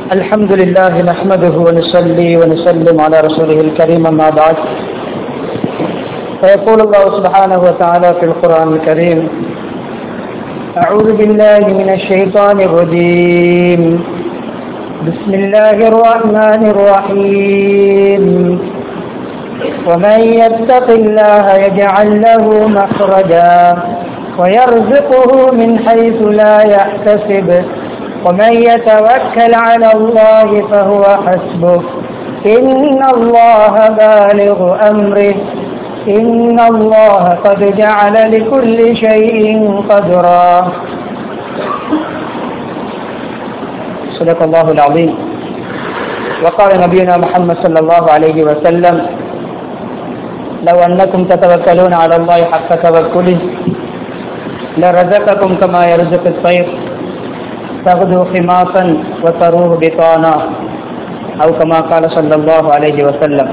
الحمد لله نحمده ونصلي ونسلم على رسوله الكريم أما بعد فيقول الله سبحانه وتعالى في القرآن الكريم أعوذ بالله من الشيطان الرجيم بسم الله الرحمن الرحيم ومن يتق الله يجعل له مخرجا ويرزقه من حيث لا يحتسب ومن يتوكل على الله فهو حسبه إن الله بالغ أمره إن الله قد جعل لكل شيء قدرا صدق الله العظيم وقال نبينا محمد صلى الله عليه وسلم لو أنكم تتوكلون على الله حق توكله لرزقكم كما يرزق الطير تغدو خماصا وتروه بطانا أو كما قال صلى الله عليه وسلم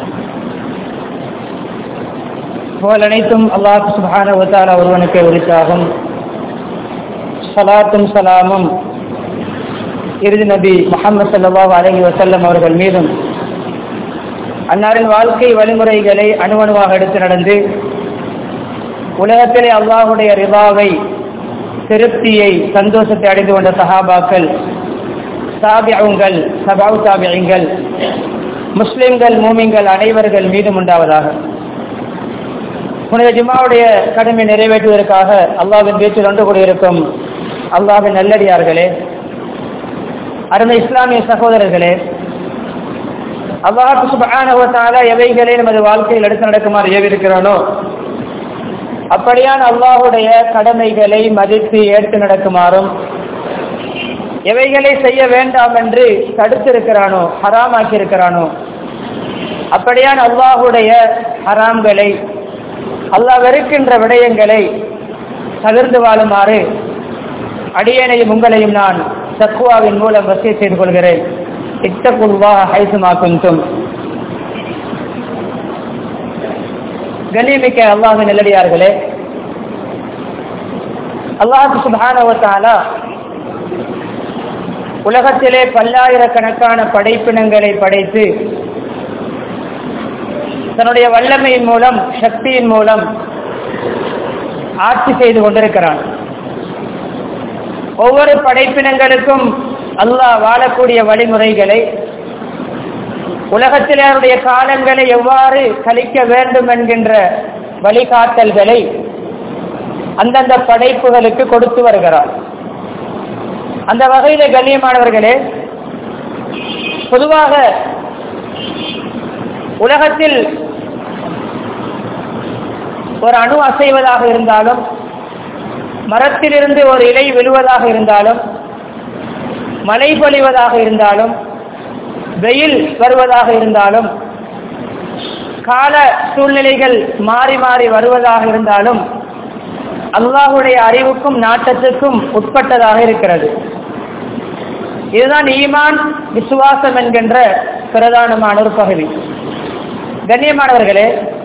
புகழ் அனைத்தும் அல்லாஹ் சுபான வத்தாலா ஒருவனுக்கு உரித்தாகும் சலாத்தும் சலாமும் இறுதி நபி முகமது சல்லாஹ் அலஹி வசல்லம் அவர்கள் மீதும் அன்னாரின் வாழ்க்கை வழிமுறைகளை அணுவணுவாக எடுத்து நடந்து உலகத்திலே அல்லாஹுடைய ரிபாவை திருப்தியை சந்தோஷத்தை அடைந்து கொண்ட சஹாபாக்கள் சாபியங்கள் சபாவு சாபியங்கள் முஸ்லிம்கள் மூமிங்கள் அனைவர்கள் மீதும் உண்டாவதாக புனித ஜிம்மாவுடைய கடமை நிறைவேற்றுவதற்காக அல்லாவின் வீட்டில் ஒன்று கூடியிருக்கும் அல்லாவின் நல்லடியார்களே அருமை இஸ்லாமிய சகோதரர்களே அல்லாஹு சுபானவத்தால எவைகளே நமது வாழ்க்கையில் எடுத்து நடக்குமாறு ஏவிருக்கிறானோ அப்படியான அல்லாஹுடைய கடமைகளை மதித்து ஏற்று நடக்குமாறும் எவைகளை செய்ய வேண்டாம் என்று தடுத்திருக்கிறானோ ஹராமாக்கி இருக்கிறானோ அப்படியான அல்லாஹுடைய ஹராம்களை அல்லாஹ் வெறுக்கின்ற விடயங்களை தவிர்ந்து வாழுமாறு அடியனையும் உங்களையும் நான் சக்குவாவின் மூலம் வசதி செய்து கொள்கிறேன் இத்தகுல்வா ஹைசுமாக்கும் கண்ணியமிக்க அல்லாஹின் நல்லடியார்களே அல்லாஹு சுபானவத்தாலா உலகத்திலே பல்லாயிரக்கணக்கான படைப்பினங்களை படைத்து தன்னுடைய வல்லமையின் மூலம் சக்தியின் மூலம் ஆட்சி செய்து கொண்டிருக்கிறான் ஒவ்வொரு படைப்பினங்களுக்கும் அல்லாஹ் வாழக்கூடிய வழிமுறைகளை உலகத்தில் அவருடைய காலங்களை எவ்வாறு கழிக்க வேண்டும் என்கின்ற வழிகாட்டல்களை அந்தந்த படைப்புகளுக்கு கொடுத்து வருகிறார் அந்த வகையில கண்ணியமானவர்களே பொதுவாக உலகத்தில் ஒரு அணு அசைவதாக இருந்தாலும் மரத்திலிருந்து ஒரு இலை விழுவதாக இருந்தாலும் மழை பொழிவதாக இருந்தாலும் வெயில் வருவதாக இருந்தாலும் கால சூழ்நிலைகள் மாறி மாறி வருவதாக இருந்தாலும் அல்லாஹுடைய அறிவுக்கும் நாட்டத்துக்கும் உட்பட்டதாக இருக்கிறது இதுதான் ஈமான் விசுவாசம் என்கின்ற பிரதானமான ஒரு பகுதி கண்ணியமானவர்களே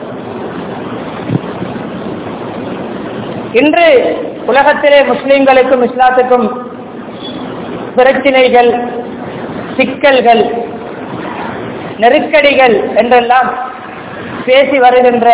இன்று உலகத்திலே முஸ்லிம்களுக்கும் இஸ்லாத்துக்கும் பிரச்சினைகள் சிக்கல்கள் நெருக்கடிகள் என்றெல்லாம் பேசி வருகின்ற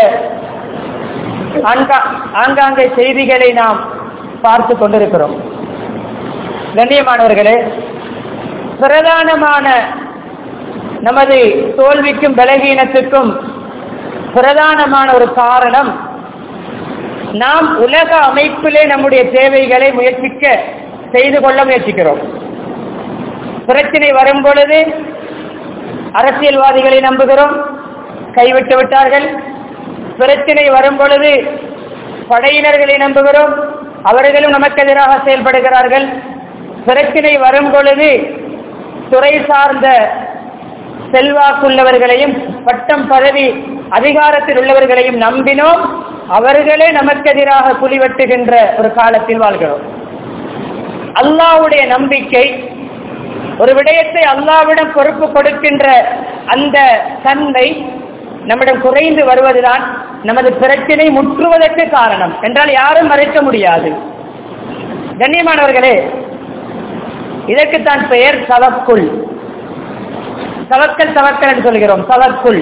ஆங்காங்கே செய்திகளை நாம் பார்த்து கொண்டிருக்கிறோம் கண்ணியமானவர்களே பிரதானமான நமது தோல்விக்கும் பலகீனத்துக்கும் பிரதானமான ஒரு காரணம் நாம் உலக அமைப்பிலே நம்முடைய தேவைகளை முயற்சிக்க செய்து கொள்ள முயற்சிக்கிறோம் பிரச்சனை வரும் பொழுது அரசியல்வாதிகளை நம்புகிறோம் கைவிட்டு விட்டார்கள் பிரச்சனை வரும் பொழுது படையினர்களை நம்புகிறோம் அவர்களும் நமக்கு எதிராக செயல்படுகிறார்கள் பிரச்சனை வரும் பொழுது துறை சார்ந்த செல்வாக்குள்ளவர்களையும் பட்டம் பதவி அதிகாரத்தில் உள்ளவர்களையும் நம்பினோம் அவர்களே நமக்கு எதிராக புலிவெட்டுகின்ற ஒரு காலத்தில் வாழ்கிறோம் அல்லாவுடைய நம்பிக்கை ஒரு விடயத்தை அல்லாவிடம் பொறுப்பு கொடுக்கின்ற அந்த தன்மை நம்மிடம் குறைந்து வருவதுதான் நமது பிரச்சனை முற்றுவதற்கு காரணம் என்றால் யாரும் மறைக்க முடியாது கண்ணியமானவர்களே இதற்குத்தான் பெயர் தவக்குள் தவக்கல் தவக்கல் என்று சொல்கிறோம் தவக்குள்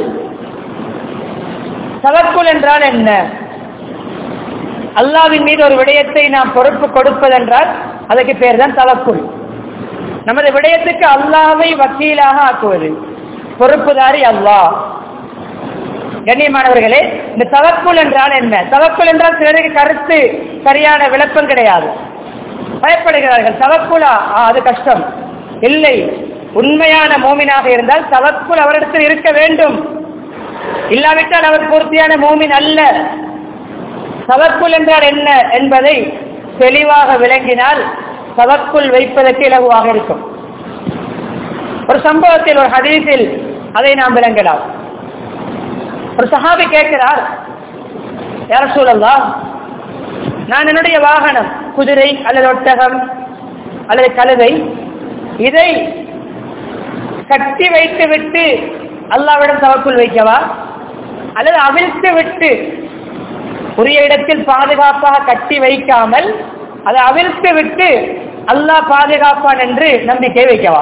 தவக்குள் என்றால் என்ன அல்லாவின் மீது ஒரு விடயத்தை நாம் பொறுப்பு கொடுப்பதென்றால் அதற்கு பேர் தான் தவக்குள் நமது விடயத்துக்கு அல்லாவை வக்கீலாக ஆக்குவது பொறுப்புதாரி அல்லாஹ் கண்ணியமானவர்களே இந்த தவக்குள் என்றால் என்ன தவக்குள் என்றால் சிலருக்கு கருத்து சரியான விளக்கம் கிடையாது பயப்படுகிறார்கள் தவக்குலா ஆ, அது கஷ்டம் இல்லை உண்மையான மோமினாக இருந்தால் தவக்குள் அவரிடத்தில் இருக்க வேண்டும் இல்லாவிட்டால் அவர் பூர்த்தியான மோமின் அல்ல தவக்குள் என்றால் என்ன என்பதை தெளிவாக விளங்கினால் தவக்குள் வைப்பதற்கு இலகுவாக இருக்கும் ஒரு சம்பவத்தில் ஒரு ஹதீஸில் அதை நாம் விளங்கலாம் ஒரு சஹாபி கேட்கிறார் யார சூழல்லா நான் என்னுடைய வாகனம் குதிரை அல்லது ஒட்டகம் அல்லது கழுதை இதை கட்டி வைத்து விட்டு அல்லாவிடம் தவக்குள் வைக்கவா அல்லது அவிழ்த்து விட்டு உரிய இடத்தில் பாதுகாப்பாக கட்டி வைக்காமல் அதை அவிழ்த்து விட்டு அல்லாஹ் பாதுகாப்பான் என்று நம்பிக்கை வைக்கவா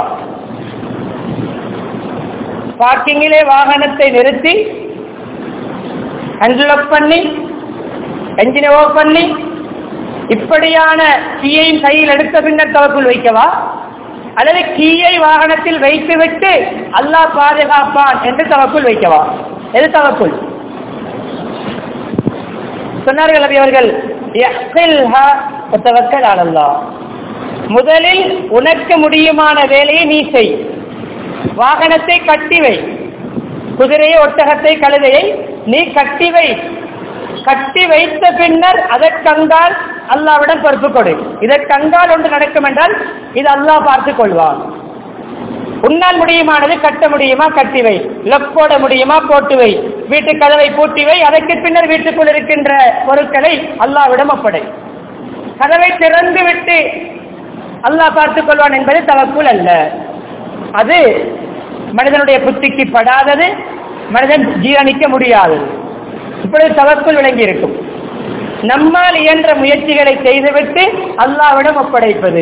பார்க்கிங்கிலே வாகனத்தை நிறுத்தி ஹேண்டில் ஆஃப் பண்ணி என்ஜினை ஓஃப் பண்ணி இப்படியான கீயையும் கையில் எடுத்த பின்னர் தவக்குள் வைக்கவா அல்லது கீயை வாகனத்தில் வைத்துவிட்டு அல்லாஹ் பாதுகாப்பான் என்று தவக்குள் வைக்கவா எது தவக்குள் சொன்னார்கள் நபி அவர்கள் "யஹ்சில்ஹா வத்தவக்கல் அலல்லாஹ்." முதலில் உனக்கு முடியுமான வேலையை நீ செய் வாகனத்தை கட்டி வை குதிரையை ஒட்டகத்தை கழுதையை நீ கட்டி வை கட்டி வைத்த பின்னர் அதற்கங்கால் அல்லாவிடம் பொறுப்பு கொடு இதற்கங்கால் ஒன்று நடக்கும் என்றால் இது அல்லாஹ் பார்த்துக் கொள்வான் உன்னால் முடியுமானது கட்ட முடியுமா கட்டி வை லொக் போட முடியுமா போட்டு வை வீட்டு கதவை பூட்டி வை அதற்கு பின்னர் வீட்டுக்குள் இருக்கின்ற பொருட்களை அல்லாவிடம் ஒப்படை கதவை திறந்து விட்டு அல்லாஹ் பார்த்துக் கொள்வான் என்பது தவக்குள் அல்ல அது மனிதனுடைய புத்திக்கு படாதது மனிதன் ஜீரணிக்க முடியாதது இப்பொழுது தவக்குள் விளங்கி இருக்கும் நம்மால் இயன்ற முயற்சிகளை செய்துவிட்டு அல்லாவிடம் ஒப்படைப்பது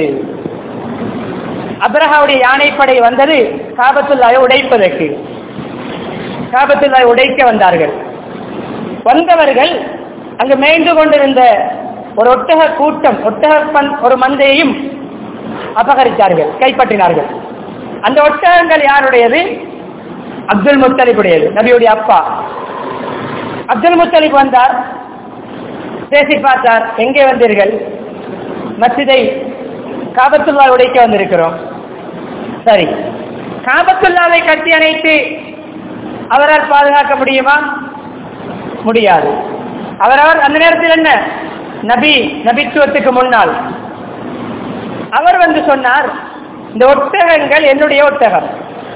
அப்ரஹாவுடைய யானைப்படை வந்தது காபத்துல்லாவை உடைப்பதற்கு காபத்துல்லாவை உடைக்க வந்தார்கள் வந்தவர்கள் அங்கு மேய்ந்து கொண்டிருந்த ஒரு ஒட்டக கூட்டம் ஒட்டக பந்- ஒரு மந்தையையும் அபகரித்தார்கள் கைப்பற்றினார்கள் அந்த ஒட்டகங்கள் யாருடையது அப்துல் முத்தலிபுடையது நபியுடைய அப்பா அப்துல் முத்தலிப் வந்தார் பேசி பார்த்தார் எங்கே வந்தீர்கள் மஸ்ஜிதை காபத்துல்லா உடைக்க வந்திருக்கிறோம் சரி காபத்துல்லாவை கட்டி அணைத்து அவரால் பாதுகாக்க முடியுமா முடியாது அவரவர் அந்த நேரத்தில் என்ன நபி நபித்துவத்துக்கு முன்னால் அவர் வந்து சொன்னார் இந்த ஒட்டகங்கள் என்னுடைய ஒட்டகம்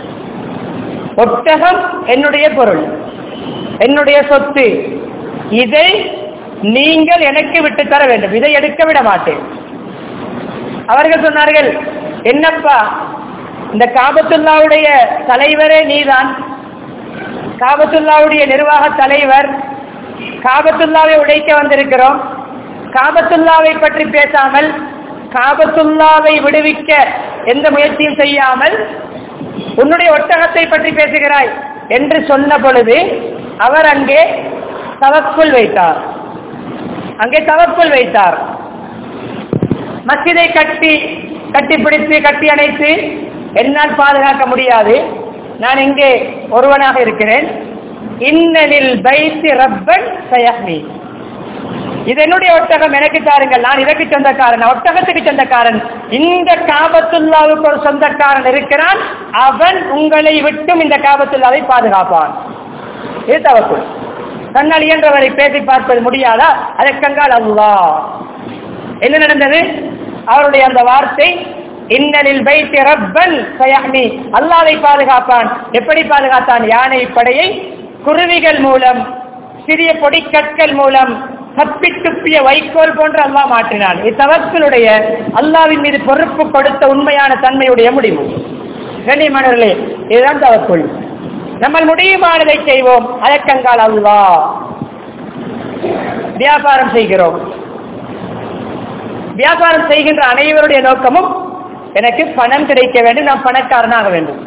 ஒட்டகம் என்னுடைய பொருள் என்னுடைய சொத்து இதை நீங்கள் எனக்கு விட்டு தர வேண்டும் இதை எடுக்க விட மாட்டேன் அவர்கள் சொன்னார்கள் என்னப்பா இந்த காபத்துல்லாவுடைய தலைவரே நீதான் காபத்துல்லாவுடைய நிர்வாக தலைவர் காபத்துல்லாவை உடைக்க வந்திருக்கிறோம் காபத்துல்லாவை பற்றி பேசாமல் காபத்துல்லாவை விடுவிக்க எந்த முயற்சியும் செய்யாமல் உன்னுடைய ஒட்டகத்தை பற்றி பேசுகிறாய் என்று சொன்ன பொழுது அவர் அங்கே தவக்குள் வைத்தார் அங்கே தவக்குள் வைத்தார் மஸ்ஜிதை கட்டி கட்டி பிடித்து கட்டி அணைத்து என்னால் பாதுகாக்க முடியாது நான் இங்கே ஒருவனாக இருக்கிறேன் இன்னனில் பைத்தி ரப்பன் சயஹ்மி இது என்னுடைய ஒட்டகம் எனக்கு தாருங்கள் நான் இதற்கு சொந்தக்காரன் ஒட்டகத்துக்கு சொந்தக்காரன் இந்த காபத்துல்லாவுக்கு ஒரு சொந்தக்காரன் இருக்கிறான் அவன் உங்களை விட்டும் இந்த காபத்துல்லாவை பாதுகாப்பான் இது தவக்குள் தன்னால் இயன்றவரை பேசி பார்ப்பது முடியாதா அதற்கங்கால் அல்லாஹ் என்ன நடந்தது அவருடைய அந்த வார்த்தை இன்னலில் வைத்து ரப்பன் சயஹ்மி அல்லாவை பாதுகாப்பான் எப்படி பாதுகாத்தான் யானை படையை குருவிகள் மூலம் சிறிய பொடிக்கற்கள் மூலம் தப்பி துப்பிய வைக்கோல் போன்று அல்லாஹ் மாற்றினான் இத்தவர்களுடைய அல்லாவின் மீது பொறுப்பு கொடுத்த உண்மையான தன்மையுடைய முடிவு கண்ணியமானவர்களே இதுதான் தவக்குள் நம்ம முடியுமானதை செய்வோம் அதற்கங்கால் அல்லாஹ் வியாபாரம் செய்கிறோம் வியாபாரம் செய்கின்ற அனைவருடைய நோக்கமும் எனக்கு பணம் கிடைக்க வேண்டும் நான் பணக்காரனாக வேண்டும்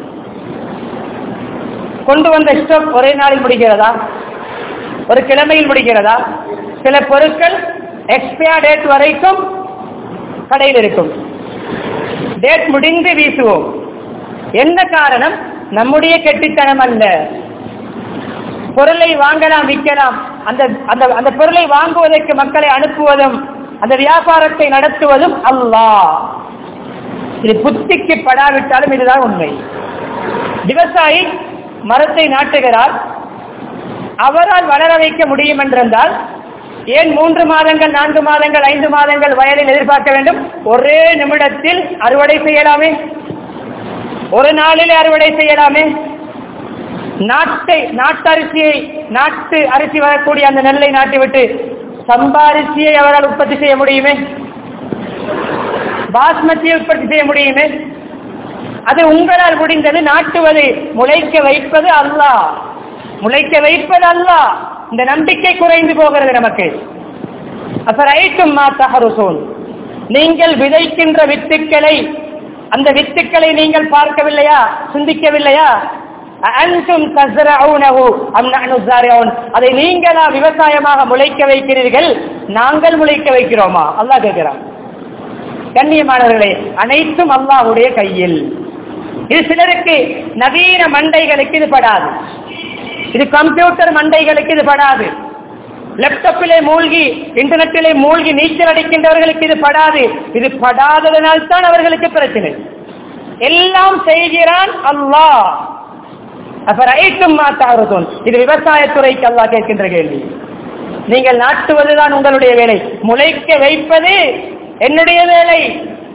கொண்டு வந்த ஸ்டாக் ஒரே நாளில் முடிகிறதா ஒரு கிழமையில் முடிகிறதா சில பொருட்கள் எக்ஸ்பயர் டேட் வரைக்கும் கடையில் இருக்கும் டேட் முடிந்து வீசுவோம் என்ன காரணம் நம்முடைய கெட்டித்தனம் அல்ல பொருளை வாங்கலாம் விற்கலாம் அந்த அந்த அந்த பொருளை வாங்குவதற்கு மக்களை அனுப்புவதும் அந்த வியாபாரத்தை நடத்துவதும் அல்லாஹ் இது புத்திக்கு படாவிட்டாலும் இதுதான் உண்மை விவசாயி மரத்தை நாட்டுகிறார் அவரால் வளர வைக்க முடியும் என்றிருந்தால் ஏன் மூன்று மாதங்கள் நான்கு மாதங்கள் ஐந்து மாதங்கள் வயலில் எதிர்பார்க்க வேண்டும் ஒரே நிமிடத்தில் அறுவடை செய்யலாமே ஒரு நாளிலே அறுவடை செய்யலாமே நாட்டை நாட்டரிசியை நாட்டு அரிசி வரக்கூடிய அந்த நெல்லை நாட்டிவிட்டு சம்பாரிசியை அவரால் உற்பத்தி செய்ய முடியுமே பாஸ்மதியை உற்பத்தி செய்ய முடியுமே அது உங்களால் முடிந்தது நாட்டுவது முளைக்க வைப்பது அல்லாஹ் முளைக்க வைப்பது அல்லாஹ் இந்த நம்பிக்கை குறைந்து போகிறது நமக்கு அசரைக்கும் மா தஹருசூன் நீங்கள் விதைக்கின்ற வித்துக்களை அந்த வித்துக்களை நீங்கள் பார்க்கவில்லையா சிந்திக்கவில்லையா அன்சும் தஸ்ரஊனஹு அம் நஹ்னு ஸாரிஊன் அதை நீங்களா விவசாயமாக முளைக்க வைக்கிறீர்கள் நாங்கள் முளைக்க வைக்கிறோமா அல்லாஹ் கேட்கிறான் கண்ணியமானவர்களே அனைத்தும் அல்லாஹ்வுடைய கையில் இது சிலருக்கு நவீன மண்டைகளுக்கு இது படாது இது கம்ப்யூட்டர் மண்டைகளுக்கு இது படாது லேப்டாப்பிலே மூழ்கி இன்டர்நெட்டிலே மூழ்கி நீச்சல் அடிக்கின்றவர்களுக்கு இது படாது இது படாததனால் தான் அவர்களுக்கு பிரச்சனை எல்லாம் செய்கிறான் அல்லாஹ் அஃபரைக்கும் மா தஹருதுன் இது விவசாயத்துறைக்கு அல்லாஹ் கேட்கின்ற கேள்வி நீங்கள் நாட்டுவதுதான் உங்களுடைய வேலை முளைக்க வைப்பது என்னுடைய வேலை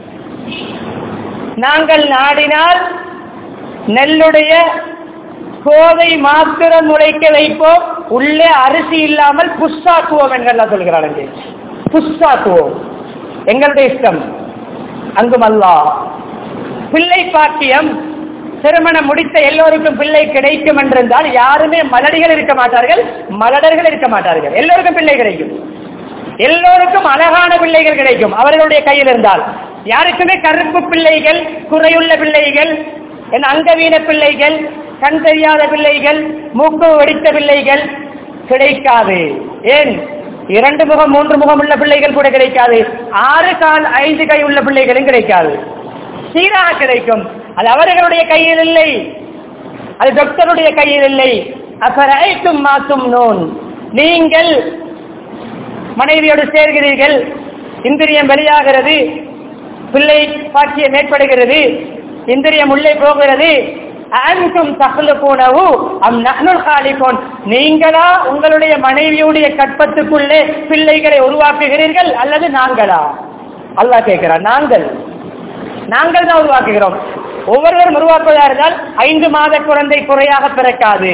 நாங்கள் நாடினால் நெல்லுடைய கோதை மாத்திரம் முளைக்க வைப்போம் உள்ளே அரிசி இல்லாமல் புஷ்ஷாக்குவோம் என்றெல்லாம் சொல்கிறார்கள் புஷ்ஷாக்குவோம் எங்களுடைய இஷ்டம் அங்கும் அல்லாஹ் பிள்ளை பாக்கியம் திருமணம் முடித்த எல்லோருக்கும் பிள்ளை கிடைக்கும் என்றிருந்தால் யாருமே மலடிகள் இருக்க மாட்டார்கள் மலடர்கள் இருக்க மாட்டார்கள் எல்லோருக்கும் பிள்ளை கிடைக்கும் எல்லோருக்கும் அழகான பிள்ளைகள் கிடைக்கும் அவர்களுடைய கையில் இருந்தால் யாருக்குமே கருப்பு பிள்ளைகள் குறையுள்ள பிள்ளைகள் என் அங்கவீன பிள்ளைகள் கண் தெரியாத பிள்ளைகள் மூக்கு வெடித்த பிள்ளைகள் கிடைக்காது ஏன் இரண்டு முகம் மூன்று முகம் உள்ள பிள்ளைகள் கூட கிடைக்காது ஆறு கால் ஐந்து கை உள்ள பிள்ளைகளும் கிடைக்காது சீராக கிடைக்கும் அது அவர்களுடைய கையில் இல்லை அது டாக்டருடைய கையில் இல்லை அசரைக்கும் மாத்தும் நோன் நீங்கள் மனைவியோடு சேர்கிறீர்கள் இந்திரியம் வெளியாகிறது பிள்ளை பாக்கியம் ஏற்படுகிறது இந்திரியம் உள்ளே போகிறது அன்கும் தகலுக்கூனவு அம் நஹ்னுல் காலிகோன் நீங்களா உங்களுடைய மனைவியுடைய கற்பத்துக்குள்ளே பிள்ளைகளை உருவாக்குகிறீர்கள் அல்லது நாங்களா அல்லாஹ் கேட்கிறார் நாங்கள் நாங்கள் தான் உருவாக்குகிறோம் ஒவ்வொருவரும் உருவாக்குவதா இருந்தால் ஐந்து மாத குழந்தை குறையாக பிறக்காது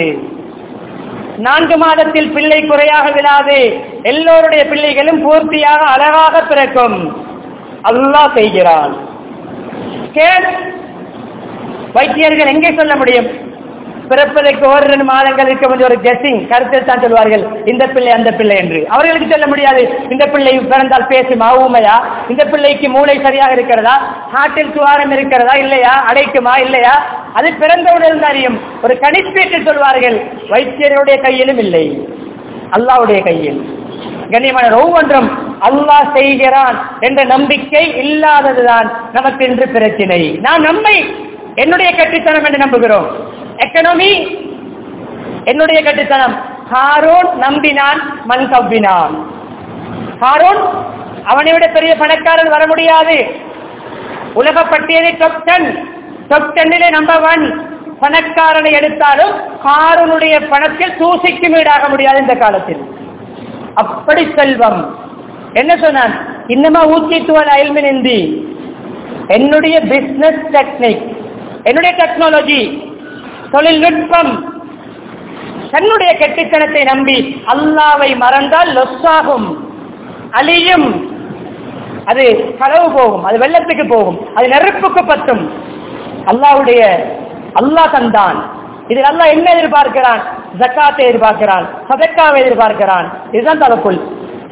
நான்கு மாதத்தில் பிள்ளை குறையாக விழாது எல்லோருடைய பிள்ளைகளும் பூர்த்தியாக அழகாக பிறக்கும் அல்லாஹ் செய்கிறான் கேள் வைத்தியர்கள் எங்கே சொல்ல முடியும் பிறப்பதற்கு ஒரு ரெண்டு மாதங்கள் இருக்க வேண்டிய ஒரு கெஸிங் கருத்தில் தான் சொல்வார்கள் இந்த பிள்ளை அந்த பிள்ளை என்று அவர்களுக்கு சொல்ல முடியாது இந்த பிள்ளை பிறந்தால் பேசுமா ஊமையா இந்த பிள்ளைக்கு மூளை சரியாக இருக்கிறதா ஹார்ட்டில் சுவாரம் இருக்கிறதா இல்லையா அடைக்குமா இல்லையா அது பிறந்தவுடன் அறியும் ஒரு கணிப்பீட்டில் சொல்வார்கள் வைத்தியர்களுடைய கையிலும் இல்லை அல்லாவுடைய கையில் கண்ணியமான ஒவ்வொன்றும் அல்லாஹ் செய்கிறான் என்ற நம்பிக்கை இல்லாததுதான் நமக்கு இன்று பிரச்சினை நான் நம்மை என்னுடைய கட்டித்தனம் என்று நம்புகிறோம் எக்கனாமி என்னுடைய கட்டுத்தனம் ஹாரோன் நம்பினான் மண் கவ்வினான் ஹாரோன் அவனை விட பெரிய பணக்காரன் வர முடியாது உலக பட்டியலில் டாப் டென் டாப் டென்னிலே நம்பர் ஒன் பணக்காரனை எடுத்தாலும் ஹாரூனுடைய பணத்தில் தூசிக்கு வீடாக முடியாது இந்த காலத்தில் அப்படி செல்வம் என்ன சொன்னான் இன்னமா ஊக்கித்துவல் அயல்மின் இந்தி என்னுடைய பிசினஸ் டெக்னிக் என்னுடைய டெக்னாலஜி தொழில்நுட்பம் தன்னுடைய கெட்டித்தனத்தை நம்பி அல்லாவை மறந்தால் லொஸ்ஸாகும் அழியும் அது களவு போகும் அது வெள்ளத்துக்கு போகும் அது நெருப்புக்கு பத்தும் அல்லாவுடைய அல்லாஹ் தந்தான் இதில் அல்லாஹ் என்ன எதிர்பார்க்கிறான் ஜக்காத்தை எதிர்பார்க்கிறான் சதக்காவை எதிர்பார்க்கிறான் இதுதான் தவக்குள்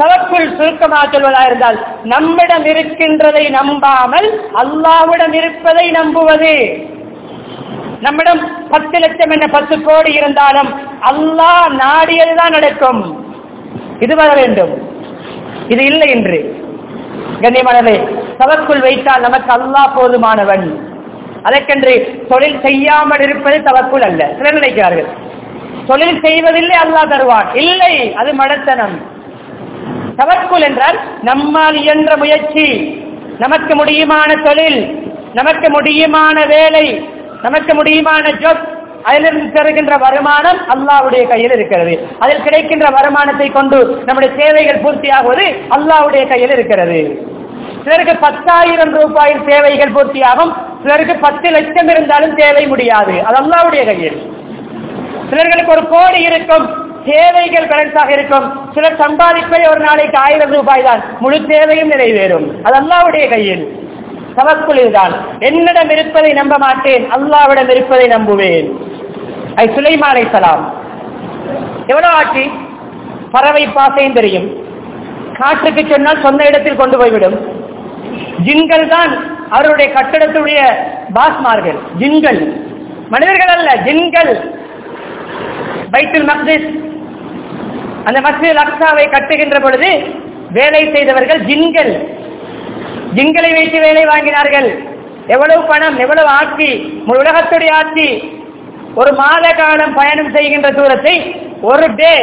தவக்குள் சுருக்கமாக சொல்வதா இருந்தால் நம்மிடம் இருக்கின்றதை நம்பாமல் அல்லாவிடம் இருப்பதை நம்புவது நம்மிடம் பத்து லட்சம் என்ன பத்து கோடி இருந்தாலும் அல்லாஹ் நாடியதுதான் நடக்கும் இது வர வேண்டும் இது இல்லை என்று கண்ணியமானவே தவக்குள் வைத்தால் நமக்கு அல்லாஹ் போதுமானவன் அதற்கென்று தொழில் செய்யாமல் இருப்பது தவக்குள் அல்ல சிலர் நினைக்கிறார்கள் தொழில் செய்வதில்லை அல்லாஹ் தருவான் இல்லை அது மடத்தனம் தவக்குள் என்றால் நம்மால் இயன்ற முயற்சி நமக்கு முடியுமான தொழில் நமக்கு முடியுமான வேலை நமக்கு முடியுமான ஜப் அதிலிருந்து பெறுகின்ற வருமானம் அல்லாவுடைய கையில் இருக்கிறது அதில் கிடைக்கின்ற வருமானத்தை கொண்டு நம்முடைய தேவைகள் பூர்த்தியாகுவது அல்லாவுடைய கையில் இருக்கிறது சிலருக்கு பத்தாயிரம் ரூபாயில் தேவைகள் பூர்த்தியாகும் சிலருக்கு பத்து லட்சம் இருந்தாலும் தேவை முடியாது அது அல்லாவுடைய கையில் சிலர்களுக்கு ஒரு கோடி இருக்கும் தேவைகள் கரெக்டாக இருக்கும் சிலர் சம்பாதிப்பதை ஒரு நாளைக்கு ஆயிரம் ரூபாய் தான் முழு தேவையும் நிறைவேறும் அது அல்லாவுடைய கையில் தவக்குள் இதுதான் என்னிடம் இருப்பதை நம்ப மாட்டேன் அல்லாவிடம் இருப்பதை நம்புவேன் ஐ சுலைமானை சலாம் எவ்வளவு ஆட்சி பறவை பாசையும் தெரியும் காற்றுக்கு சொன்னால் சொந்த இடத்தில் கொண்டு போய்விடும் ஜின்கள் தான் அவருடைய கட்டடத்துடைய பாஸ்மார்கள் ஜின்கள் மனிதர்கள் அல்ல ஜின்கள் பைத்துல் மக்திஸ் அந்த மஸ்ஜித் அக்ஸாவை கட்டுகின்ற பொழுது வேலை செய்தவர்கள் ஜின்கள் ஜின்களை வைத்து வேலை வாங்கினார்கள் எவ்வளவு பணம் எவ்வளவு ஆட்சி முழு உலகத்துடைய ஆட்சி ஒரு மாத காலம் பயணம் செய்கின்ற தூரத்தை ஒரு டே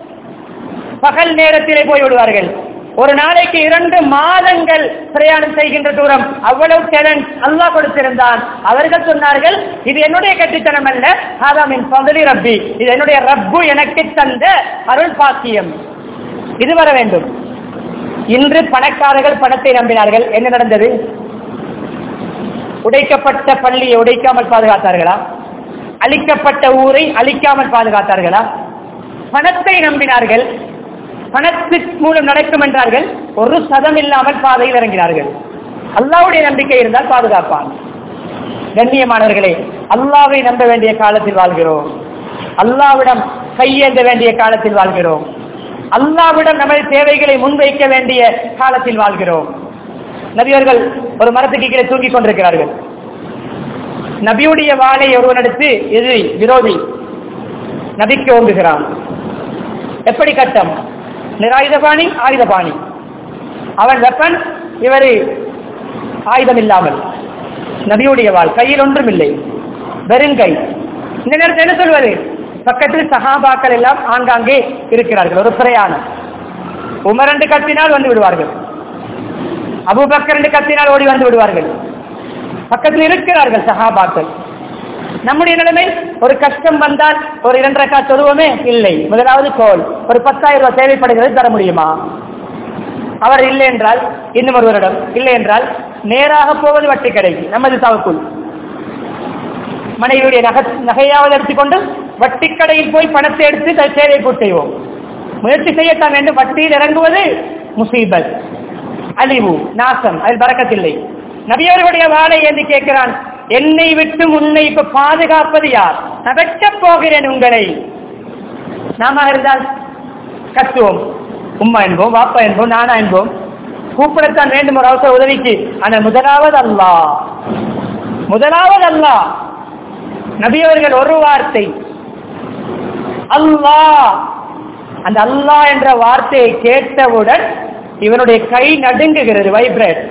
பகல் நேரத்திலே போய் விடுவார்கள் ஒரு நாளைக்கு இரண்டு மாதங்கள் பிரயாணம் செய்கின்ற தூரம் அவ்வளவு டேலண்ட் அல்லாஹ் கொடுத்திருந்தான் அவர்கள் சொன்னார்கள் இது என்னுடைய கட்டித்தனம் அல்ல ஆதாமின் பதலி ரப்பி இது என்னுடைய ரப்பு எனக்கு தந்த அருள் பாக்கியம் இது வர வேண்டும் இன்று பணக்காரர்கள் பணத்தை நம்பினார்கள் என்ன நடந்தது உடைக்கப்பட்ட பள்ளியை உடைக்காமல் பாதுகாத்தார்களா அழிக்கப்பட்ட ஊரை அழிக்காமல் பாதுகாத்தார்களா பணத்தை நம்பினார்கள் பணத்தின் மூலம் நடக்கும் என்றார்கள் ஒரு சதம் இல்லாமல் பாதையில் இறங்கினார்கள் அல்லாவுடைய நம்பிக்கை இருந்தால் பாதுகாப்பான் கண்ணியமானவர்களே அல்லாவை நம்ப வேண்டிய காலத்தில் வாழ்கிறோம் அல்லாவிடம் கையேந்த வேண்டிய காலத்தில் வாழ்கிறோம் அல்லாவிடம் நமது தேவைகளை முன்வைக்க வேண்டிய காலத்தில் வாழ்கிறோம் நபியர்கள் ஒரு மரத்துக்கு கீழே தூங்கிக் கொண்டிருக்கிறார்கள் நபியுடைய வாளை ஒருவன் எடுத்து எதிரி விரோதி நபிக்கு ஓங்குகிறான் எப்படி கட்டம் நிராயுதபாணி ஆயுதபாணி அவன் வெப்பன் இவர் ஆயுதம் இல்லாமல் நபியுடைய வாழ் கையில் ஒன்றும் இல்லை வெறுங்கை இந்த நேரத்தில் என்ன சொல்வது பக்கத்தில் சகாபாக்கள் எல்லாம் ஆங்காங்கே இருக்கிறார்கள் ஒரு பிரயாணம் உமர் என்று கத்தினால் வந்து விடுவார்கள் அபுபக்கர் என்று கத்தினால் ஓடி வந்து விடுவார்கள் பக்கத்தில் இருக்கிறார்கள் சகாபாக்கள் நம்முடைய நிலைமை ஒரு கஷ்டம் வந்தால் ஒரு இரண்டரை கா தொழுவோமே இல்லை முதலாவது கோல் ஒரு பத்தாயிரம் ரூபாய் தேவைப்படுகிறது தர முடியுமா அவர் இல்லை என்றால் இன்னும் ஒருவரிடம் இல்லை என்றால் நேராக போவது வட்டி கடைக்கு நமது தவக்குள் மனைவியுடைய நகை நகையாவது எடுத்துக்கொண்டு வட்டி கடையில் போய் பணத்தை எடுத்து தன் சேவை பூர்த்தி செய்வோம் முயற்சி செய்யத்தான் வேண்டும் வட்டியில் இறங்குவது முசீபத் அழிவு நாசம் அதில் பறக்கத்தில்லை நபியவர்களுடைய வாழை ஏந்தி கேட்கிறான் என்னை விட்டு உன்னை இப்ப பாதுகாப்பது யார் நான் வெட்டப் போகிறேன் உங்களை நாம இருந்தால் கத்துவோம் உம்மா என்போம் வாப்பா என்போம் நானா என்போம் கூப்பிடத்தான் வேண்டும் ஒரு அவசர உதவிக்கு ஆனால் முதலாவது அல்லா முதலாவது அல்லா நபியவர்கள் ஒரு வார்த்தை அல்லாஹ் அந்த அல்லாஹ் என்ற வார்த்தையை கேட்டவுடன் இவனுடைய கை நடுங்குகிறது வைப்ரேட்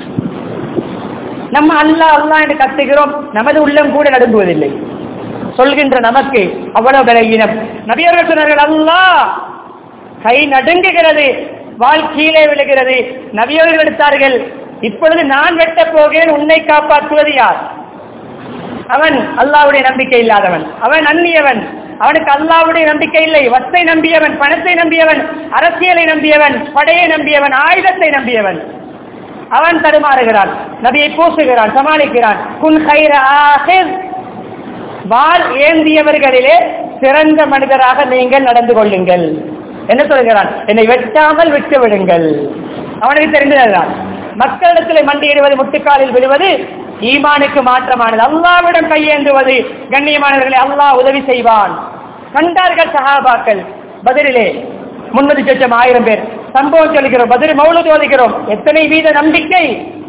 நம்ம அல்லா அல்லா என்று கத்துகிறோம் நமது உள்ளம் கூட நடுங்குவதில்லை சொல்கின்ற நமக்கு அவ்வளவு பலகீனம் நபியர்கள் சொன்னார்கள் அல்லா கை நடுங்குகிறது வாழ் கீழே விழுகிறது நபியவர்கள் எடுத்தார்கள் இப்பொழுது நான் வெட்டப் போகிறேன் உன்னை காப்பாற்றுவது யார் அவன் அல்லாவுடைய நம்பிக்கை இல்லாதவன் அவன் அந்நியவன் அவனுக்கு அல்லாவுடைய நம்பிக்கை இல்லை வசை நம்பியவன் பணத்தை நம்பியவன் அரசியலை நம்பியவன் படையை நம்பியவன் ஆயுதத்தை நம்பியவன் அவன் தடுமாறுகிறான் நபியை பூசுகிறான் சமாளிக்கிறான் குன் ஹைர ஆஹிர் வால் ஏந்தியவர்களிலே சிறந்த மனிதராக நீங்கள் நடந்து கொள்ளுங்கள் என்ன சொல்கிறான் என்னை வெட்டாமல் விட்டு விடுங்கள் அவனுக்கு தெரிந்ததுதான் மக்களிடத்தில் மண்டியிடுவது முட்டுக்காலில் விழுவது ஈமானுக்கு மாற்றமானது அல்லாவிடம் கையேந்துவது கண்ணியமானவர்களை அல்லாஹ் உதவி செய்வான் கண்டார்கள் சஹாபாக்கள் பதிலே முன்னூத்தி சொச்சம் ஆயிரம் பேர் சம்பவம் சொல்கிறோம் பதில் மௌலுது ஓதுகிறோம் எத்தனை வீத நம்பிக்கை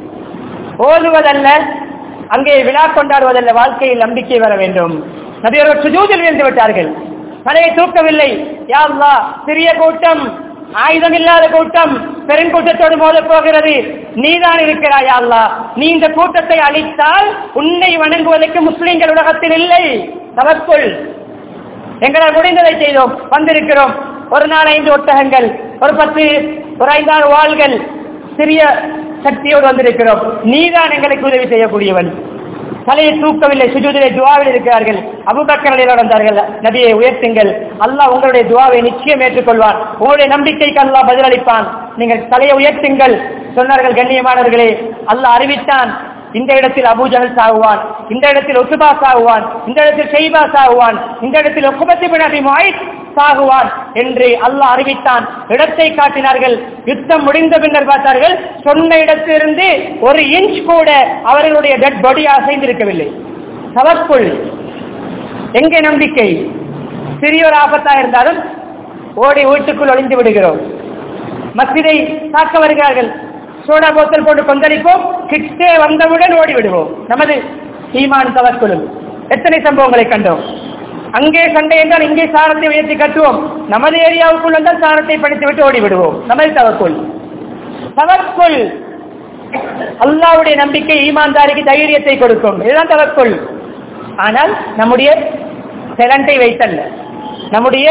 ஓதுவதல்ல அங்கே விழா கொண்டாடுவதல்ல வாழ்க்கையில் நம்பிக்கை வர வேண்டும் நபியர்கள் சுஜூதில் விழுந்து விட்டார்கள் தலையை தூக்கவில்லை யா அல்லாஹ் சிறிய கூட்டம் ஆயுதம் இல்லாத கூட்டம் பெருங்கூட்டத்தோடு மோதப் போகிறது நீதான் இருக்கிறாய் யா அல்லாஹ் நீ இந்த கூட்டத்தை அழித்தால் உன்னை வணங்குவதற்கு முஸ்லிம்கள் உலகத்தில் இல்லை தவக்குள் எங்களால் முடிந்ததை செய்தோம் வந்திருக்கிறோம் ஒரு நாள் ஐந்து ஒட்டகங்கள் ஒரு பத்து ஒரு ஐந்தாறு வாள்கள் சிறிய சக்தியோடு வந்திருக்கிறோம் நீதான் எங்களுக்கு உதவி செய்யக்கூடியவன் தலையை தூக்கவில்லை சுஜூதிலே துவாவில் இருக்கிறார்கள் அபுபக்கரில் வந்தார்கள் நபியை உயர்த்துங்கள் அல்லாஹ் உங்களுடைய துவாவை நிச்சயம் ஏற்றுக்கொள்வான் உங்களுடைய நம்பிக்கைக்கு அல்லாஹ் பதிலளிப்பான் நீங்கள் தலையை உயர்த்துங்கள் சொன்னார்கள் கண்ணியமானவர்களே அல்லாஹ் அறிவித்தான் இந்த இடத்தில் அபூஜகல் சாகுவான் இந்த இடத்தில் ஒசுபா சாகுவான் இந்த இடத்தில் ஷெய்பா சாகுவான் இந்த இடத்தில் ஒக்குபத்தி பின் மாயித் சாகுவான் என்று அல்லாஹ் அறிவித்தான் இடத்தை காட்டினார்கள் யுத்தம் முடிந்த பின்னர் பார்த்தார்கள் சொன்ன இடத்திலிருந்து ஒரு இன்ச் கூட அவர்களுடைய டெட் பாடி அசைந்திருக்கவில்லை தவக்குள் எங்கே நம்பிக்கை சிறியோர் ஆபத்தா இருந்தாலும் ஓடி வீட்டுக்குள் ஒளிந்து விடுகிறோம் மஸ்ஜிதை தாக்க வருகிறார்கள் சோடா போத்தல் போட்டு கொந்தளிப்போம் கிட்டே வந்தவுடன் ஓடி விடுவோம் நமது ஈமான் தவக்குழும் எத்தனை சம்பவங்களை கண்டோம் அங்கே சண்டை என்றால் இங்கே சாரத்தை உயர்த்தி கட்டுவோம் நமது ஏரியாவுக்குள் வந்தால் சாரத்தை படித்து விட்டு ஓடி விடுவோம் நமது தவக்குள் தவக்குள் அல்லாவுடைய நம்பிக்கை ஈமான்தாரிக்கு தைரியத்தை கொடுக்கும் இதுதான் தவக்குள் ஆனால் நம்முடைய டேலண்டை வைத்தல்ல நம்முடைய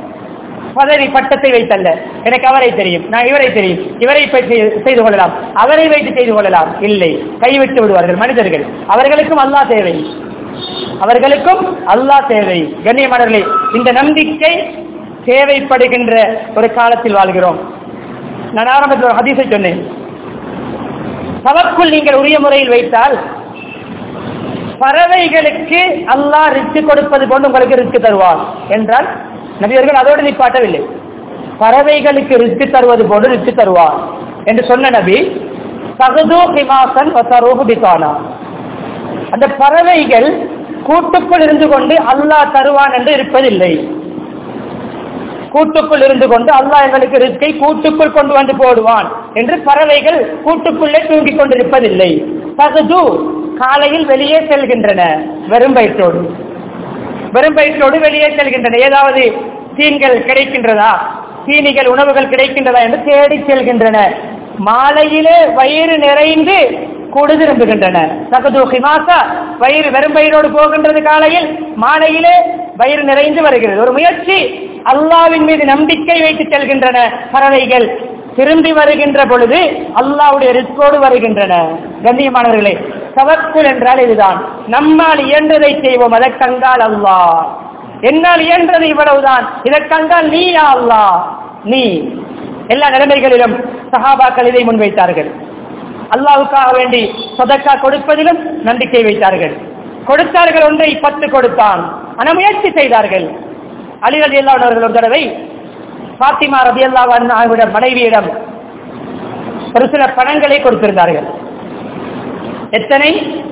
பதவி பட்டத்தை வைத்தல்ல எனக்கு அவரை தெரியும் நான் இவரை தெரியும் இவரை பற்றி செய்து கொள்ளலாம் அவரை வைத்து செய்து கொள்ளலாம் இல்லை கைவிட்டு விடுவார்கள் மனிதர்கள் அவர்களுக்கும் அல்லாஹ் தேவை அவர்களுக்கும் அல்லாஹ் தேவை கண்ணியமானவர்களே இந்த நம்பிக்கை தேவைப்படுகின்ற ஒரு காலத்தில் வாழ்கிறோம் நான் ஆரம்பத்தில் ஒரு ஹதீஸை சொன்னேன் தவக்குள் நீங்கள் உரிய முறையில் வைத்தால் பறவைகளுக்கு அல்லாஹ் ரிச்சு கொடுப்பது போன்று உங்களுக்கு ரிச்சு தருவார் என்றால் நபியர்கள் அதோடு நிப்பாட்டவில்லை பறவைகளுக்கு ரிச்சு தருவது போன்று ரிச்சு தருவார் என்று சொன்ன நபி சகது ஹிமாசன் வசரோகு பிகானா அந்த பறவைகள் கூட்டுக்குள் இருந்து கொண்டு அல்லாஹ் தருவான் என்று இருப்பதில்லை கூட்டுக்குள் இருந்து கொண்டு அல்லாஹ் எங்களுக்கு ரிஸ்கை கூட்டுக்குள் கொண்டு வந்து போடுவான் என்று பறவைகள் கூட்டுக்குள்ளே தூங்கிக் கொண்டிருப்பதில்லை தகுது காலையில் வெளியே செல்கின்றன வெறும் வயிற்றோடு வெறும் வயிற்றோடு வெளியே செல்கின்றன ஏதாவது தீன்கள் கிடைக்கின்றதா தீனிகள் உணவுகள் கிடைக்கின்றதா என்று தேடி செல்கின்றன மாலையிலே வயிறு நிறைந்து கூடு திரும்புகின்றன தகுது ஹிமாசா வயிறு வெறும் வயிறோடு போகின்றது காலையில் மாலையிலே வயிறு நிறைந்து வருகிறது ஒரு முயற்சி அல்லாவின் மீது நம்பிக்கை வைத்து செல்கின்றன பறவைகள் திரும்பி வருகின்ற பொழுது அல்லாவுடைய ரிஸ்கோடு வருகின்றன கண்ணியமானவர்களே தவக்குள் என்றால் இதுதான் நம்மால் இயன்றதை செய்வோம் அதற்கங்கால் அல்லாஹ் என்னால் இயன்றது இவ்வளவுதான் இதற்கங்கால் நீ யா அல்லாஹ் நீ எல்லா நிலைமைகளிலும் சஹாபாக்கள் இதை முன்வைத்தார்கள் அல்லாவுக்காக வேண்டி சதக்கா கொடுப்பதிலும் நம்பிக்கை வைத்தார்கள் கொடுத்தார்கள் ஒன்றை பத்து கொடுத்தான் ஆனால் முயற்சி செய்தார்கள் அலி ரதி அவர்கள் ஒரு தடவை பாத்திமா ரதி அல்லாவிடம் மனைவியிடம் ஒரு சில பணங்களை கொடுத்திருந்தார்கள் எத்தனை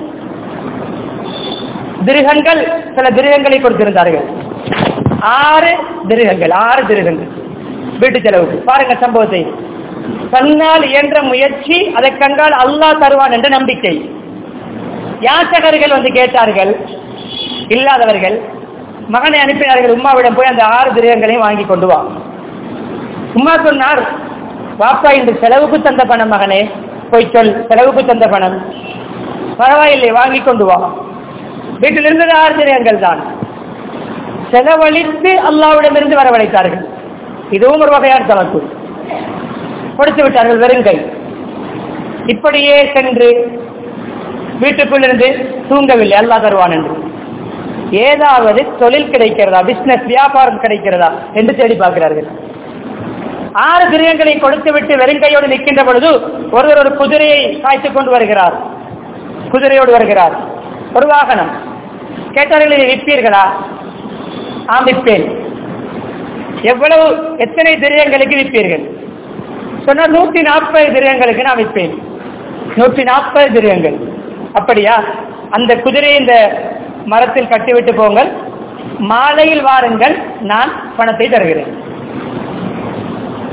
திருகங்கள் சில திருகங்களை கொடுத்திருந்தார்கள் ஆறு திருகங்கள் ஆறு திருகங்கள் வீட்டு செலவுக்கு பாருங்க சம்பவத்தை தன்னால் இயன்ற முயற்சி அதை கண்டால் அல்லாஹ் தருவான் என்ற நம்பிக்கை யாசகர்கள் வந்து கேட்டார்கள் இல்லாதவர்கள் மகனை அனுப்பினார்கள் உமாவிடம் போய் அந்த ஆறு திருகங்களையும் வாங்கி கொண்டு வா உமா சொன்னார் வாப்பா இன்று செலவுக்கு தந்த பணம் மகனே போய் சொல் செலவுக்கு தந்த பணம் பரவாயில்லை வாங்கி கொண்டு வா வீட்டில் இருந்தது ஆறு திருகங்கள் தான் செலவழித்து அல்லாவிடமிருந்து வரவழைத்தார்கள் இதுவும் ஒரு வகையான தவக்கு கொடுத்து விட்டார்கள் வெறுங்கை இப்படியே சென்று வீட்டுக்குள் இருந்து தூங்கவில்லை அல்லா தருவான் என்று ஏதாவது தொழில் கிடைக்கிறதா பிசினஸ் வியாபாரம் கிடைக்கிறதா என்று தேடி பார்க்கிறார்கள் ஆறு கிரகங்களை கொடுத்து விட்டு வெறுங்கையோடு நிற்கின்ற பொழுது ஒருவர் ஒரு குதிரையை காய்த்துக் கொண்டு வருகிறார் குதிரையோடு வருகிறார் ஒரு வாகனம் கேட்டார்கள் இதை விற்பீர்களா ஆம் விற்பேன் எவ்வளவு எத்தனை திரயங்களுக்கு விற்பீர்கள் சொன்னால் நூற்றி நாற்பது திரயங்களுக்கு நான் விற்பேன் நூற்றி நாற்பது திரயங்கள் அப்படியா அந்த குதிரையை இந்த மரத்தில் கட்டிவிட்டு போங்கள் மாலையில் வாருங்கள் நான் பணத்தை தருகிறேன்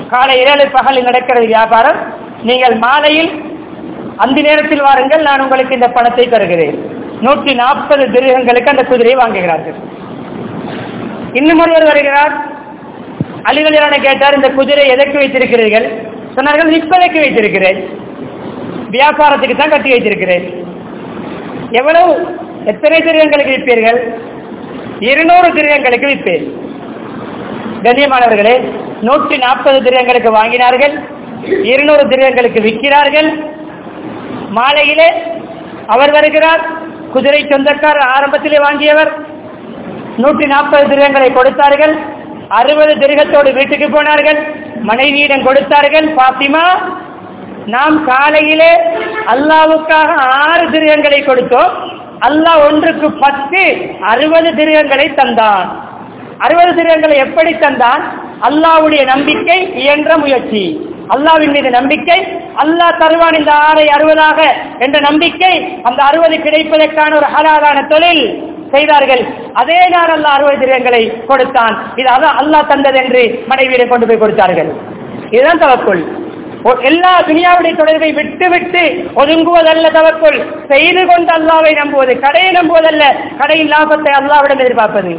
காலை இரவு பகலில் நடக்கிறது வியாபாரம் நீங்கள் மாலையில் அந்த நேரத்தில் வாருங்கள் நான் உங்களுக்கு இந்த பணத்தை தருகிறேன் நூற்றி நாற்பது திருகங்களுக்கு அந்த குதிரையை வாங்குகிறார்கள் இன்னும் ஒருவர் வருகிறார் அலிகளியான கேட்டார் இந்த குதிரை எதற்கு வைத்திருக்கிறீர்கள் சொன்னார்கள் விற்பதற்கு வைத்திருக்கிறேன் வியாபாரத்துக்கு தான் கட்டி வைத்திருக்கிறேன் எவ்வளவு எத்தனை திருகங்களுக்கு விற்பீர்கள் இருநூறு திருகங்களுக்கு விற்பேன் கண்ணியமானவர்களே நூற்றி நாற்பது திருகங்களுக்கு வாங்கினார்கள் இருநூறு திருகங்களுக்கு விற்கிறார்கள் மாலையிலே அவர் வருகிறார் குதிரை சொந்தக்காரர் ஆரம்பத்திலே வாங்கியவர் நூற்றி நாற்பது திருகங்களை கொடுத்தார்கள் அறுபது திருகத்தோடு வீட்டுக்கு போனார்கள் மனைவியிடம் கொடுத்தார்கள் பாத்திமா நாம் காலையிலே அல்லாவுக்காக ஆறு திருகங்களை கொடுத்தோம் அல்லாஹ் ஒன்றுக்கு பத்து அறுபது திருகங்களை தந்தான் அறுபது திருகங்களை எப்படி தந்தான் அல்லாவுடைய நம்பிக்கை இயன்ற முயற்சி அல்லாவின் மீது நம்பிக்கை அல்லாஹ் தருவான் இந்த ஆறை அறுபதாக என்ற நம்பிக்கை அந்த அறுபது கிடைப்பதற்கான ஒரு ஹலாலான தொழில் செய்தார்கள் அதே நாள் அல்லாஹ் அறுபது திரகங்களை கொடுத்தான் இது அதான் அல்லாஹ் தந்தது என்று மனைவியை கொண்டு போய் கொடுத்தார்கள் இதுதான் தவக்குள் எல்லா துனியாவுடைய தொடர்பை விட்டு விட்டு ஒதுங்குவதல்ல தவக்குள் செய்து கொண்டு அல்லாவை நம்புவது கடையை நம்புவதல்ல கடையின் லாபத்தை அல்லாவிடம் எதிர்பார்ப்பது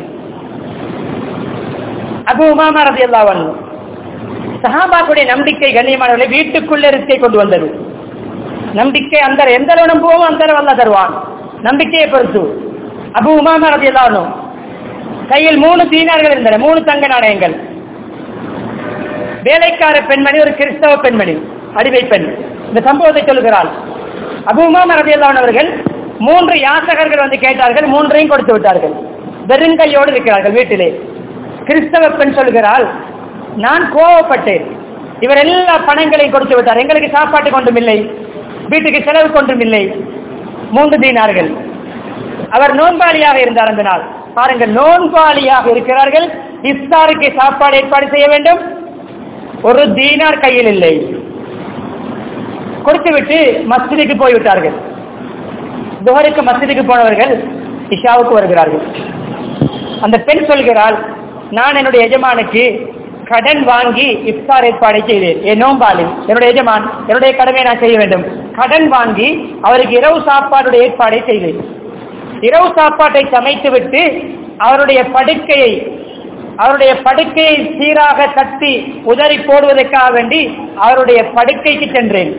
அபு உமாமா ரதி அல்லாவன் சஹாபாக்குடைய நம்பிக்கை கண்ணியமானவர்களை வீட்டுக்குள்ள இருக்கை கொண்டு வந்தது நம்பிக்கை அந்த எந்த அளவு நம்புவோமோ அந்த அளவு அல்ல தருவான் நம்பிக்கையை பொறுத்து அபு உமாமா ரதி அல்லாவனும் கையில் மூணு தீனார்கள் இருந்தன மூணு தங்க நாணயங்கள் வேலைக்கார பெண்மணி ஒரு கிறிஸ்தவ பெண்மணி அடிமை பெண் இந்த சம்பவத்தை சொல்லுகிறாள் அபு உமாமா ரதி அல்லாவன் அவர்கள் மூன்று யாசகர்கள் வந்து கேட்டார்கள் மூன்றையும் கொடுத்து விட்டார்கள் வெறுங்கையோடு இருக்கிறார்கள் வீட்டிலே கிறிஸ்தவ பெண் சொல்கிறாள் நான் கோவப்பட்டேன் இவர் எல்லா பணங்களையும் கொடுத்து விட்டார் எங்களுக்கு சாப்பாட்டு கொண்டும் இல்லை வீட்டுக்கு செலவு கொண்டும் இல்லை மூன்று தீனார்கள் அவர் நோன்பாளியாக இருந்தார் அந்த நாள் பாருங்கள் நோன்பாளியாக இருக்கிறார்கள் இஃப்தாருக்கு சாப்பாடு ஏற்பாடு செய்ய வேண்டும் ஒரு தீனார் கையில் இல்லை கொடுத்துவிட்டு மஸ்ஜிதுக்கு போய்விட்டார்கள் துஹருக்கு மஸ்ஜிதுக்கு போனவர்கள் இஷாவுக்கு வருகிறார்கள் அந்த பெண் சொல்கிறாள் நான் என்னுடைய எஜமானுக்கு கடன் வாங்கி இஃப்தார் ஏற்பாடை செய்தேன் என் நோம்பாளி என்னுடைய எஜமான் என்னுடைய கடமையை நான் செய்ய வேண்டும் கடன் வாங்கி அவருக்கு இரவு சாப்பாடுடைய ஏற்பாடை செய்தேன் இரவு சாப்பாட்டை சமைத்து விட்டு அவருடைய படுக்கையை அவருடைய படுக்கையை சீராக தட்டி உதறி போடுவதற்காக வேண்டி அவருடைய படுக்கைக்கு சென்றேன்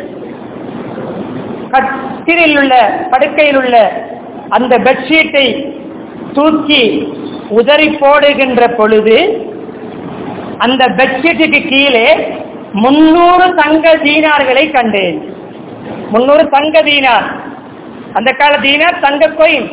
கட்டிலில் உள்ள படுக்கையில் உள்ள அந்த பெட்ஷீட்டை தூக்கி உதறி போடுகின்ற பொழுது அந்த பெட்ஷீட்டுக்கு கீழே முன்னூறு தங்க தீனார்களை கண்டேன் முன்னூறு தங்க தீனார் அந்த கால தீனார் தங்க கோயில்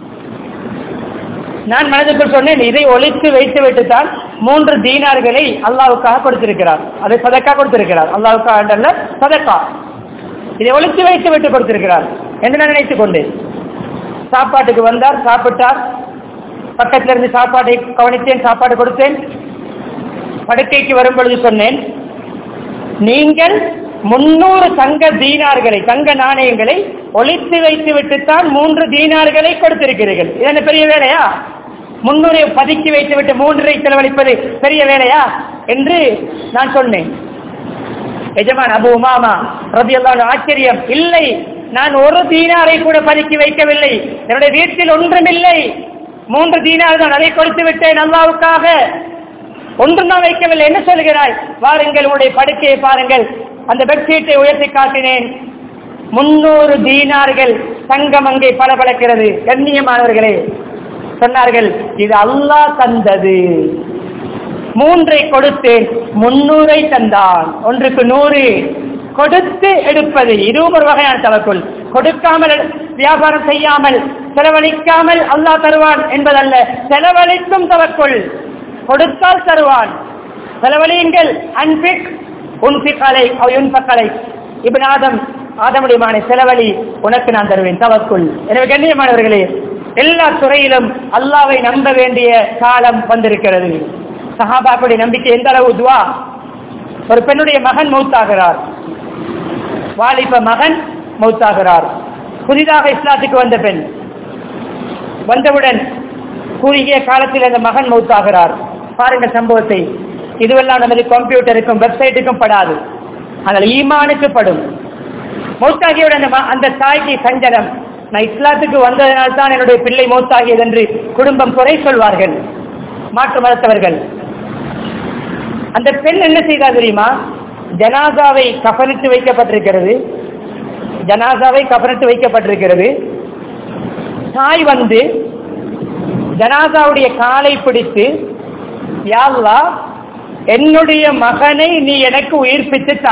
நான் மனதுக்குள் சொன்னேன் இதை ஒழித்து வைத்து விட்டுத்தான் மூன்று தீனார்களை அல்லாவுக்காக கொடுத்திருக்கிறார் அதை சதக்கா கொடுத்திருக்கிறார் அல்லாவுக்காக அல்ல சதக்கா இதை ஒழித்து வைத்து விட்டு கொடுத்திருக்கிறார் என்று நான் நினைத்துக் கொண்டேன் சாப்பாட்டுக்கு வந்தார் சாப்பிட்டார் பக்கத்தில் இருந்து சாப்பாட்டை கவனித்தேன் சாப்பாடு கொடுத்தேன் படுக்கைக்கு வரும் பொழுது சொன்னேன் நீங்கள் முன்னூறு தங்க தீனார்களை தங்க நாணயங்களை ஒழித்து வைத்து விட்டுத்தான் மூன்று தீனார்களை கொடுத்திருக்கிறீர்கள் இது என்ன பெரிய வேலையா முன்னூரை பதுக்கி வைத்து விட்டு மூன்றை செலவழிப்பது பெரிய வேலையா என்று நான் சொன்னேன் எஜமான் அபு உமாமா ரபி ஆச்சரியம் இல்லை நான் ஒரு தீனாரை கூட பதுக்கி வைக்கவில்லை என்னுடைய வீட்டில் ஒன்றுமில்லை மூன்று தீனார் தான் அதை கொடுத்து விட்டேன் அல்லாவுக்காக ஒன்றும் நான் வைக்கவில்லை என்ன சொல்கிறாய் வாருங்கள் உங்களுடைய படுக்கையை பாருங்கள் அந்த பெட்ஷீட்டை உயர்த்தி காட்டினேன் முன்னூறு தீனார்கள் தங்கம் அங்கே பளபளக்கிறது கண்ணியமானவர்களே சொன்னார்கள் இது அல்லாஹ் தந்தது மூன்றை கொடுத்தேன் முன்னூரை தந்தான் ஒன்றுக்கு நூறு கொடுத்து எடுப்பது இதுவும் ஒரு வகையான தவக்குள் கொடுக்காமல் வியாபாரம் செய்யாமல் செலவழிக்காமல் அல்லாஹ் தருவான் என்பதல்ல செலவழிக்கும் தவக்குள் கொடுத்தால் தருவான் செலவழியுங்கள் அன்பிக் உன்பிக்கலை உன்பக்கலை இப்ப ஆதம் ஆதமுடைய மானை செலவழி உனக்கு நான் தருவேன் தவக்குள் எனவே கண்ணியமானவர்களே எல்லா துறையிலும் அல்லாவை நம்ப வேண்டிய காலம் வந்திருக்கிறது சஹாபாக்களுடைய நம்பிக்கை எந்த அளவு துவா ஒரு பெண்ணுடைய மகன் மௌத்தாகிறார் வாலிப மகன் மௌத்தாகிறார் புதிதாக இஸ்லாத்துக்கு வந்த பெண் வந்தவுடன் குறுகிய காலத்தில் அந்த மகன் மௌத்தாகிறார் பாருங்கள் சம்பவத்தை இதுவெல்லாம் நமது கம்ப்யூட்டருக்கும் வெப்சைட்டுக்கும் படாது ஆனால் ஈமானுக்கு படும் மௌத்தாகியோட அந்த ம- அந்த தாய்க்கு சஞ்சலம் நான் இஸ்லாத்துக்கு வந்ததனால் தான் என்னுடைய பிள்ளை மௌத்தாகியது என்று குடும்பம் குறை சொல்வார்கள் மாற்று மதத்தவர்கள் அந்த பெண் என்ன செய்தா தெரியுமா ஜனாசாவை கஃனிட்டு வைக்கப்பட்டிருக்கிறது ஜனாசாவை கஃனிட்டு வைக்கப்பட்டிருக்கிறது தாய் வந்து ஜனாசாவுடைய காலை பிடித்து யா அல்லாஹ் என்னுடைய மகனை நீ எனக்கு உயிர்ப்பித்து தா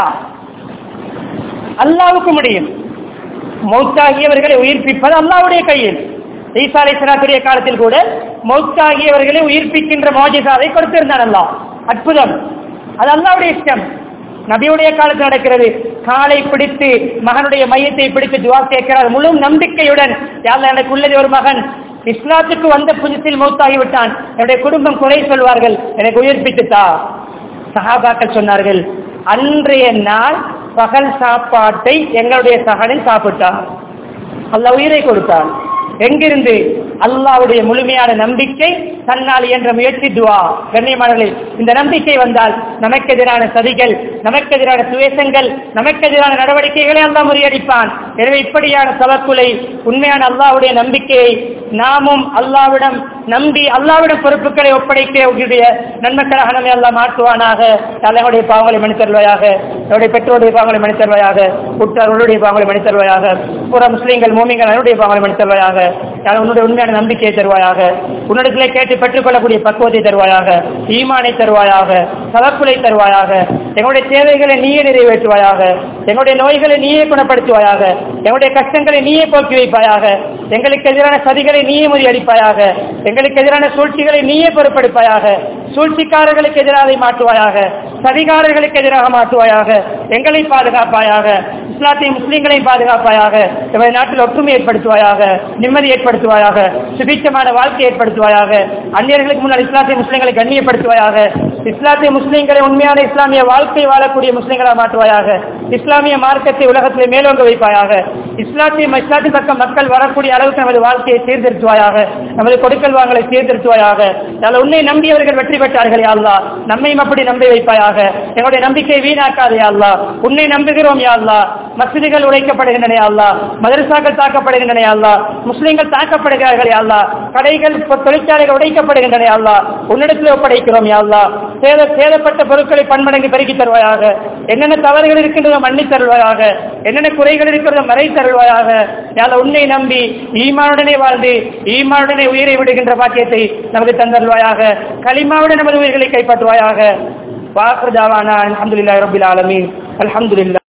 அல்லாவுக்கு முடியும் மௌத்தாகியவர்களை உயிர்ப்பிப்பது அல்லாவுடைய கையில் ஈசா அலைஹிஸ்ஸலாத்துடைய காலத்தில் கூட மௌத்தாகியவர்களை உயிர்ப்பிக்கின்ற மோஜிசாவை கொடுத்திருந்தான் அல்லாஹ் அற்புதம் அது அல்லாவுடைய இஷ்டம் நபியுடைய காலத்தில் நடக்கிறது காலை பிடித்து மகனுடைய மையத்தை பிடித்து துவா கேட்கிறார் முழு நம்பிக்கையுடன் யாழ்லா எனக்கு உள்ளது ஒரு மகன் இஸ்லாத்துக்கு வந்த புதுசில் மௌத்தாகி விட்டான் என்னுடைய குடும்பம் குறை சொல்வார்கள் எனக்கு உயிர்ப்பித்துத்தா சஹாபாக்கள் சொன்னார்கள் அன்றைய நாள் பகல் சாப்பாட்டை எங்களுடைய சகனில் சாப்பிட்டான் அல்லாஹ் உயிரை கொடுத்தான் எங்கிருந்து அல்லாஹ்வுடைய முழுமையான நம்பிக்கை தன்னால் என்ற முயற்சி துவா கண்ணியமானவர்களே இந்த நம்பிக்கை வந்தால் நமக்கு எதிரான சதிகள் நமக்கு எதிரான துவேஷங்கள் நமக்கு எதிரான நடவடிக்கைகளை அல்லாஹ் முறியடிப்பான் எனவே இப்படியான தவக்குலை உண்மையான அல்லாஹ்வுடைய நம்பிக்கையை நாமும் அல்லாவிடம் நம்பி அல்லாவிடம் பொறுப்புகளை ஒப்படைக்கக்கூடிய நன்மக்களாக நம்மை அல்லாஹ் மாற்றுவானாக தலைவருடைய பாவங்களை மன்னித்தருவாயாக என்னுடைய பெற்றோருடைய பாவங்களை மன்னித்தருவாயாக உற்றார்களுடைய பாவங்களை மன்னித்தருவாயாக புற முஸ்லீம்கள் மூமிங்கள் அவருடைய பாவங்களை மன்னித்தருவாயாக யார் உன்னுடைய உண்மையான நம்பிக்கையை தருவாயாக உன்னிடத்திலே கேட்டு பெற்றுக்கொள்ளக்கூடிய பக்குவத்தை தருவாயாக ஈமானை தருவாயாக தவக்குலை தருவாயாக எங்களுடைய தேவைகளை நீயே நிறைவேற்றுவாயாக எங்களுடைய நோய்களை நீயே குணப்படுத்துவாயாக எங்களுடைய கஷ்டங்களை நீயே போக்கி வைப்பாயாக எங்களுக்கு எதிரான சதிகளை நீயே முறியடிப்பாயாக எங்களுக்கு எதிரான சூழ்ச்சிகளை நீயே பொறுப்பெடுப்பாயாக சூழ்ச்சிக்காரர்களுக்கு எதிராக மாற்றுவாயாக சதிகாரர்களுக்கு எதிராக மாற்றுவாயாக எங்களை பாதுகாப்பாயாக இஸ்லாத்தை முஸ்லீம்களை பாதுகாப்பாயாக எமது நாட்டில் ஒற்றுமை ஏற்படுத்துவாயாக நிம்மதி ஏற்படுத்துவாயாக சுபிச்சமான வாழ்க்கை ஏற்படுத்துவாயாக அந்நியர்களுக்கு முன்னால் இஸ்லாத்தை முஸ்லீம்களை கண்ணியப்படுத்துவாயாக இஸ்லாத்திய முஸ்லீம்களை உண்மையான இஸ்லாமிய வாழ்க்கை வாழக்கூடிய முஸ்லீம்களாக மாற்றுவாயாக இஸ்லாமிய மார்க்கத்தை உலகத்திலே மேலோங்க வைப்பாயாக இஸ்லாத்திய இஸ்லாத்தின் பக்கம் மக்கள் வரக்கூடிய அளவுக்கு நமது வாழ்க்கையை சீர்திருத்துவாயாக நமது கொடுக்கல் வாங்கலை சீர்திருத்துவாயாக அதில் உன்னை நம்பியவர்கள் வெற்றி பெற்றார்கள் யா அல்லாஹ் நம்மையும் அப்படி நம்பி வைப்பாயாக எங்களுடைய நம்பிக்கை வீணாக்காதே யா அல்லாஹ் உன்னை நம்புகிறோம் யா அல்லாஹ் மஸ்ஜிதுகள் உடைக்கப்படுகின்றன யா அல்லாஹ் மதரசாக்கள் தாக்கப்படுகின்றன யா அல்லாஹ் முஸ்லிம்கள் தாக்கப்படுகிறார்கள் யா அல்லாஹ் கடைகள் பொ- தொழிற்சாலைகள் உடைக்கப்படுகின்றன யா அல்லாஹ் உன்னிடத்தில் ஒப்படைக்கிறோம் யா அல்லாஹ் சேத சேதப்பட்ட பொருட்களை பன்மடங்கு பெருக்கி தருவாயாக என்னென்ன தவறுகள் இருக்கின்றதோ மன்னித் தருவாயாக என்னென்ன குறைகள் இருக்கிறதோ மறை தருவாயாக யால உன்னை நம்பி ஈமானுடனே வாழ்ந்து ஈமானுடனே உயிரை விடுகின்ற பாக்கியத்தை நமக்கு தந்தருவாயாக களிமாவுடன் நமது உயிர்களை கைப்பற்றுவாயாக வாக்குதாவான அல்ஹம்துலில்லாஹி ரப்பில் ஆலமீன் அல்ஹம்துலில்லாஹ்